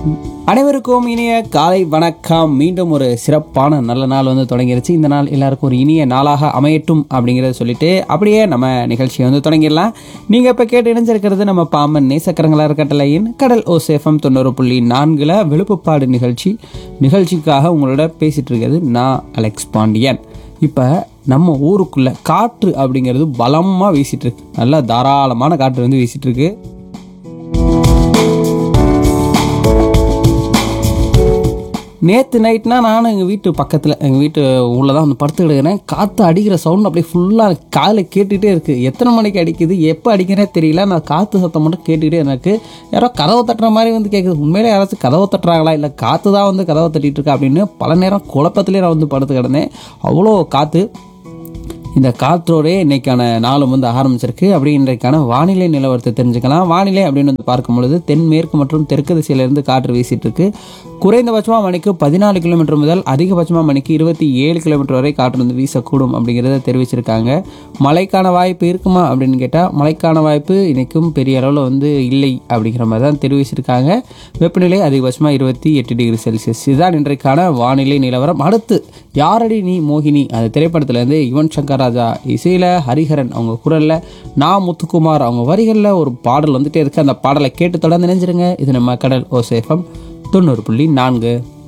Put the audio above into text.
அனைவருக்கும் இனிய காலை வணக்கம் மீண்டும் ஒரு சிறப்பான நல்ல நாள் வந்து தொடங்கிருச்சு இந்த நாள் எல்லாருக்கும் ஒரு இனிய நாளாக அமையட்டும் அப்படிங்கிறத சொல்லிட்டு அப்படியே நம்ம நிகழ்ச்சியை வந்து தொடங்கிடலாம் நீங்கள் இப்போ கேட்டு இணைஞ்சிருக்கிறது நம்ம பாம்பன் நேசக்கரங்களா இருக்கட்டலையின் கடல் ஓசேஃபம் தொண்ணூறு புள்ளி நான்கில் விழுப்புப்பாடு நிகழ்ச்சி நிகழ்ச்சிக்காக உங்களோட பேசிட்டு இருக்கிறது நான் அலெக்ஸ் பாண்டியன் இப்போ நம்ம ஊருக்குள்ள காற்று அப்படிங்கிறது பலமாக வீசிட்டு இருக்கு நல்லா தாராளமான காற்று வந்து வீசிட்டு இருக்கு நேற்று நைட்னா நானும் எங்கள் வீட்டு பக்கத்தில் எங்கள் வீட்டு உள்ளே தான் வந்து படுத்துக்கிடுக்கிறேன் காற்று அடிக்கிற சவுண்ட் அப்படியே ஃபுல்லாக காதில் கேட்டுகிட்டே இருக்குது எத்தனை மணிக்கு அடிக்குது எப்போ அடிக்கிறே தெரியல நான் காற்று சத்தம் மட்டும் கேட்டுக்கிட்டே எனக்கு யாரோ கதவை தட்டுற மாதிரி வந்து கேட்குது உண்மையிலே யாராச்சும் கதவை தட்டுறாங்களா இல்லை காற்று தான் வந்து கதவை தட்டிட்டு இருக்கா அப்படின்னு பல நேரம் குழப்பத்திலே நான் வந்து படுத்து கிடந்தேன் அவ்வளோ காற்று இந்த காற்றோடே இன்னைக்கான நாளும் வந்து ஆரம்பிச்சிருக்கு அப்படி இன்றைக்கான வானிலை நிலவரத்தை தெரிஞ்சுக்கலாம் வானிலை அப்படின்னு வந்து பார்க்கும் பொழுது தென்மேற்கு மற்றும் தெற்கு திசையிலிருந்து காற்று வீசிட்டு இருக்கு குறைந்தபட்சமாக மணிக்கு பதினாலு கிலோமீட்டர் முதல் அதிகபட்சமாக மணிக்கு இருபத்தி ஏழு கிலோமீட்டர் வரை காற்று வந்து வீசக்கூடும் அப்படிங்கிறத தெரிவிச்சிருக்காங்க மழைக்கான வாய்ப்பு இருக்குமா அப்படின்னு கேட்டால் மழைக்கான வாய்ப்பு இன்னைக்கும் பெரிய அளவில் வந்து இல்லை அப்படிங்கிற மாதிரி தான் தெரிவிச்சிருக்காங்க வெப்பநிலை அதிகபட்சமாக இருபத்தி எட்டு டிகிரி செல்சியஸ் இதுதான் இன்றைக்கான வானிலை நிலவரம் அடுத்து யாரடி நீ மோகினி அந்த திரைப்படத்துலேருந்து யுவன் சங்கர் ராஜா இசையில் ஹரிஹரன் அவங்க குரலில் நான் முத்துக்குமார் அவங்க வரிகளில் ஒரு பாடல் வந்துட்டே இருக்கு அந்த பாடலை கேட்டு தொடர்ந்து நினைஞ்சிருங்க இது நம்ம கடல் ஓசேஃபம் தொண்ணூறு புள்ளி நான்கு